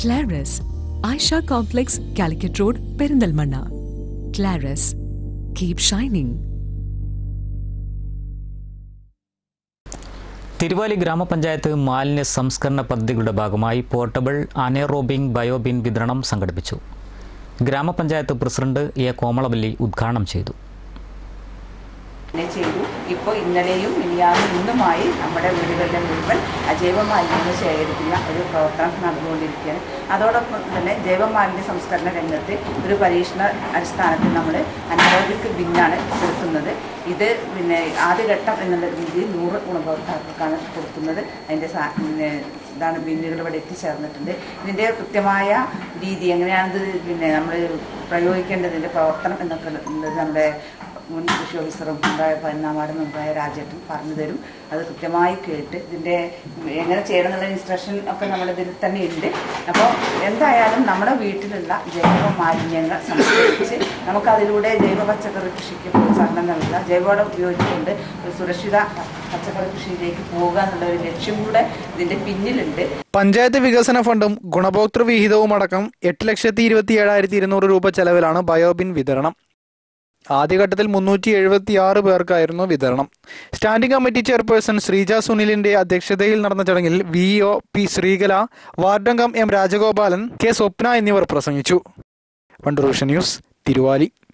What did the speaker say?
Claris, Aisha Complex, Calicut Road, Perindalmanna. Claris, keep shining. Thiruvali ഗ്രാമപഞ്ചായത്ത് മാലിന്യ സംസ്കരണ പദ്ധതികളുടെ ഭാഗമായി പോർട്ടബിൾ അനേറോബിംഗ് ബയോബിൻ വിതരണം സംഘടിപ്പിച്ചു ഗ്രാമപഞ്ചായത്ത് പ്രസിഡന്റ് എ കോമളവല്ലി ഉദ്ഘാടനം ചെയ്തു തന്നെ ചെയ്തു ഇപ്പോൾ ഇന്നലെയും മിനിയാന്നും ഇന്നുമായി നമ്മുടെ വീടുകളിലെ മുഴുവൻ അജൈവ മാലിന്യങ്ങൾ ശേഖരിക്കുന്ന ഒരു പ്രവർത്തനം നടന്നുകൊണ്ടിരിക്കുകയാണ് അതോടൊപ്പം തന്നെ ജൈവ മാലിന്യ സംസ്കരണ രംഗത്ത് ഒരു പരീക്ഷണ അടിസ്ഥാനത്തിൽ നമ്മൾ അനറോബിക് ബിന്നാണ് കൊടുക്കുന്നത് ഇത് പിന്നെ ആദ്യഘട്ടം എന്നുള്ള രീതിയിൽ നൂറ് ഗുണഭോക്താക്കൾക്കാണ് കൊടുക്കുന്നത് അതിൻ്റെ സാ പിന്നെ ഇതാണ് ബിന്നുകൾ ഇവിടെ എത്തിച്ചേർന്നിട്ടുണ്ട് ഇതിൻ്റെ കൃത്യമായ രീതി എങ്ങനെയാണിത് പിന്നെ നമ്മൾ പ്രയോഗിക്കേണ്ടതിൻ്റെ പ്രവർത്തനം എന്നൊക്കെ ഉള്ളത് നമ്മുടെ മുൻ കൃഷി ഓഫീസറും ഉണ്ടായ പതിനാം വാർഡ് മെമ്പറായ രാജേട്ടൻ പറഞ്ഞു തരും അത് കൃത്യമായി കേട്ട് ഇതിൻ്റെ എങ്ങനെ ചെയ്യണം എന്നുള്ള ഇൻസ്ട്രക്ഷൻ ഒക്കെ നമ്മുടെ ഇതിൽ തന്നെ ഉണ്ട് അപ്പോൾ എന്തായാലും നമ്മുടെ വീട്ടിലുള്ള ജൈവ മാലിന്യങ്ങൾ സംസ്കരിച്ച് നമുക്കതിലൂടെ ജൈവ പച്ചക്കറി കൃഷിക്ക് പ്രോത്സാഹനം നൽകുക ജൈവവളം ഉപയോഗിച്ചുകൊണ്ട് ഒരു സുരക്ഷിത പച്ചക്കറി കൃഷിയിലേക്ക് പോവുക എന്നുള്ള ഒരു ലക്ഷ്യം കൂടെ ഇതിൻ്റെ പിന്നിലുണ്ട് പഞ്ചായത്ത് വികസന ഫണ്ടും ഗുണഭോക്തൃ വിഹിതവും അടക്കം എട്ട് ലക്ഷത്തി ഇരുപത്തി ഏഴായിരത്തി ഇരുന്നൂറ് രൂപ ചെലവിലാണ് ബയോബിൻ വിതരണം ആദ്യഘട്ടത്തിൽ മുന്നൂറ്റി എഴുപത്തി ആറ് പേർക്കായിരുന്നു വിതരണം സ്റ്റാൻഡിംഗ് കമ്മിറ്റി ചെയർപേഴ്സൺ ശ്രീജ സുനിലിന്റെ അധ്യക്ഷതയിൽ നടന്ന ചടങ്ങിൽ വി ഒ പി ശ്രീകല വാർഡംഗം എം രാജഗോപാലൻ കെ സ്വപ്ന എന്നിവർ പ്രസംഗിച്ചു വണ്ടൂർ വിഷൻ ന്യൂസ് തിരുവാലി